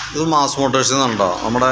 ഇത് മാസ് മോട്ടോഴ്സിൽ നിന്നുണ്ടോ നമ്മുടെ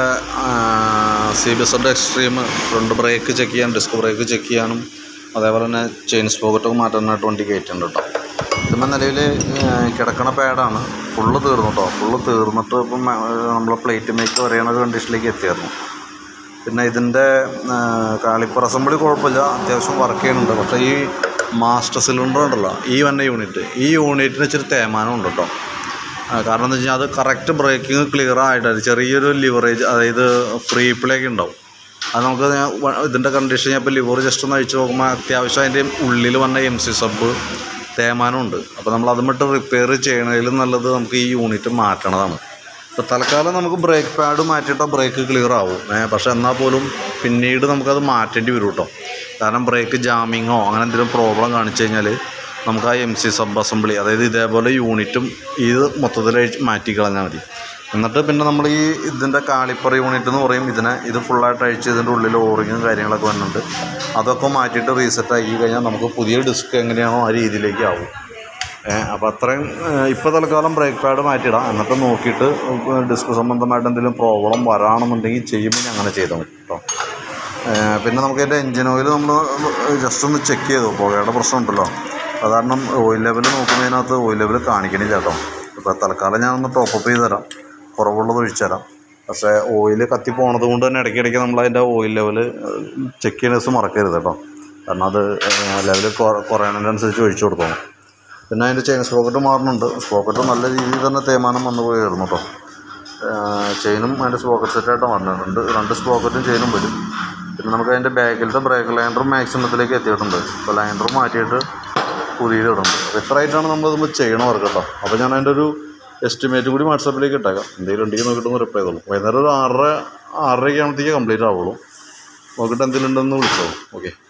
C B S extreme front brake check ചെയ്യാൻ ഡിസ്ക് ബ്രേക്ക് ചെക്ക് ചെയ്യാനും അതേപോലെ തന്നെ ചെയിൻ സ്പോക്കറ്റൊക്കെ മാറ്റാനായിട്ട് വണ്ടി കയറ്റുന്നുണ്ട് കേട്ടോ ഇതുമ്പോൾ നിലവിൽ കിടക്കണ പാഡാണ് ഫുള്ള് തീർന്നു കേട്ടോ ഫുള്ള് തീർന്നിട്ട് ഇപ്പം നമ്മൾ പ്ലേറ്റ് മേക്ക് വരെയണ ഒരു കണ്ടീഷനിലേക്ക് എത്തിയായിരുന്നു പിന്നെ ഇതിൻ്റെ കാളിപ്പർ അസംബ്ലി കുഴപ്പമില്ല അത്യാവശ്യം വർക്ക് ചെയ്യുന്നുണ്ട് പക്ഷേ ഈ മാസ്റ്റർ സിലിണ്ടർ ഉണ്ടല്ലോ ഈ വന്ന യൂണിറ്റ് ഈ യൂണിറ്റിന് ഇച്ചിരി തേമാനം ഉണ്ട് കേട്ടോ ആ, കാരണം എന്താ വെച്ചാൽ അത് കറക്റ്റ് ബ്രേക്കിംഗ് ക്ലിയർ ആയിട്ട് ചെറിയൊരു ലിവറേജ് അതായത് ഫ്രീ പ്ലേക്ക് ഉണ്ടാവും അത് നമുക്ക് ഞാൻ വ- ഇതിൻ്റെ കണ്ടീഷൻ ഞാൻ ഇപ്പോൾ ലിവർ ജസ്റ്റ് ഒന്ന് അഴിച്ച് നോക്കുമ്പോൾ അത്യാവശ്യം അതിൻ്റെ ഉള്ളിൽ വന്ന എം സി സബ് തേമാനമുണ്ട് അപ്പോൾ നമ്മൾ അതുമിട്ട് റിപ്പയർ ചെയ്യണതിലും നല്ലത് നമുക്ക് ഈ യൂണിറ്റ് മാറ്റണതാണ് ഇപ്പോൾ തൽക്കാലം നമുക്ക് ബ്രേക്ക് പാഡ് മാറ്റിയിട്ടാൽ ബ്രേക്ക് ക്ലിയർ ആവും ഏ, പക്ഷേ എന്നാൽ പോലും പിന്നീട് നമുക്കത് മാറ്റേണ്ടി വരും കേട്ടോ കാരണം ബ്രേക്ക് ജാമിങ്ങോ അങ്ങനെ എന്തെങ്കിലും പ്രോബ്ലം കാണിച്ചു കഴിഞ്ഞാൽ നമുക്ക് ആ എം സി സബ് അസംബ്ലി അതായത് ഇതേപോലെ യൂണിറ്റും ഇത് മൊത്തത്തിൽ അഴിച്ച് മാറ്റി കളഞ്ഞാൽ മതി എന്നിട്ട് പിന്നെ നമ്മൾ ഈ ഇതിൻ്റെ കാളിപ്പർ യൂണിറ്റ് എന്ന് പറയും ഇതിനെ ഇത് ഫുള്ളായിട്ട് അഴിച്ച് ഇതിൻ്റെ ഉള്ളിൽ ഓറിങ്ങും കാര്യങ്ങളൊക്കെ വരുന്നുണ്ട് അതൊക്കെ മാറ്റിയിട്ട് റീസെറ്റ് ആക്കി കഴിഞ്ഞാൽ നമുക്ക് പുതിയ ഡിസ്ക് എങ്ങനെയാണോ ആ രീതിയിലേക്ക് ആവും അപ്പോൾ അത്രയും ഇപ്പോൾ തൽക്കാലം ബ്രേക്ക് പാഡ് മാറ്റിയിടാം എന്നിട്ട് നോക്കിയിട്ട് ഡിസ്ക് സംബന്ധമായിട്ട് എന്തെങ്കിലും പ്രോബ്ലം വരാണെന്നുണ്ടെങ്കിൽ ചെയ്യുമ്പോൾ ഞാൻ അങ്ങനെ ചെയ്താൽ മതി കേട്ടോ ഏഹ് പിന്നെ നമുക്ക് അതിൻ്റെ എൻജിൻ ഓയിൽ നമ്മൾ ജസ്റ്റ് ഒന്ന് ചെക്ക് ചെയ്തു പുകയുടെ പ്രശ്നമുണ്ടല്ലോ അത് കാരണം ഓയിൽ ലെവൽ നോക്കുന്നതിനകത്ത് ഓയിൽ ലെവൽ കാണിക്കണില്ല കേട്ടോ ഇപ്പോൾ തൽക്കാലം ഞാനൊന്ന് ടോപ്പപ്പ് ചെയ്ത് തരാം കുറവുള്ളത് ഒഴിച്ചു തരാം പക്ഷേ ഓയിൽ കത്തി പോണത് കൊണ്ട് തന്നെ ഇടയ്ക്കിടയ്ക്ക് നമ്മൾ അതിൻ്റെ ഓയിൽ ലെവൽ ചെക്ക് ചെയ്യുന്ന ദിവസം മറക്കരുത് കേട്ടോ കാരണം അത് ലെവൽ കുറയണതിനനുസരിച്ച് ഒഴിച്ചു കൊടുത്തോണം പിന്നെ അതിൻ്റെ ചെയിൻ സ്പോക്കറ്റ് മാറുന്നുണ്ട് സ്പോക്കറ്റ് നല്ല രീതിയിൽ തന്നെ തേയ്മാനം വന്നു പോയിരുന്നു കേട്ടോ ചെയിനും അതിൻ്റെ സ്പോക്കറ്റ് സെറ്റായിട്ട് വന്നിട്ടുണ്ട് രണ്ട് സ്പോക്കറ്റും ചെയിനും വരും പിന്നെ നമുക്ക് അതിൻ്റെ ബാക്കിലത്തെ ബ്രേക്ക് ലൈൻഡറും മാക്സിമത്തിലേക്ക് എത്തിയിട്ടുണ്ട് അപ്പോൾ ലൈൻഡർ മാറ്റിയിട്ട് പുതിയതിടുന്നുണ്ട് അപ്പോൾ ഇത്ര ആയിട്ടാണ് നമ്മളിതുമ്പോൾ ചെയ്യണ വർക്ക് കേട്ടോ അപ്പോൾ ഞാൻ അതിൻ്റെ ഒരു എസ്റ്റിമേറ്റ് കൂടി വാട്സാപ്പിലേക്ക് ഇട്ടേക്കാം എന്തെങ്കിലും ഉണ്ടെങ്കിൽ നോക്കിയിട്ട് ഒന്ന് റിപ്ലൈ ചെയ്തോളൂ വൈകുന്നേരം ഒരു ആറര ആറരയ്ക്ക് ആകുമ്പോഴത്തേക്ക് കംപ്ലീറ്റ് ആവുള്ളൂ നോക്കിയിട്ട് എന്തെങ്കിലും ഉണ്ടെന്ന് വിളിച്ചോളൂ ഓക്കെ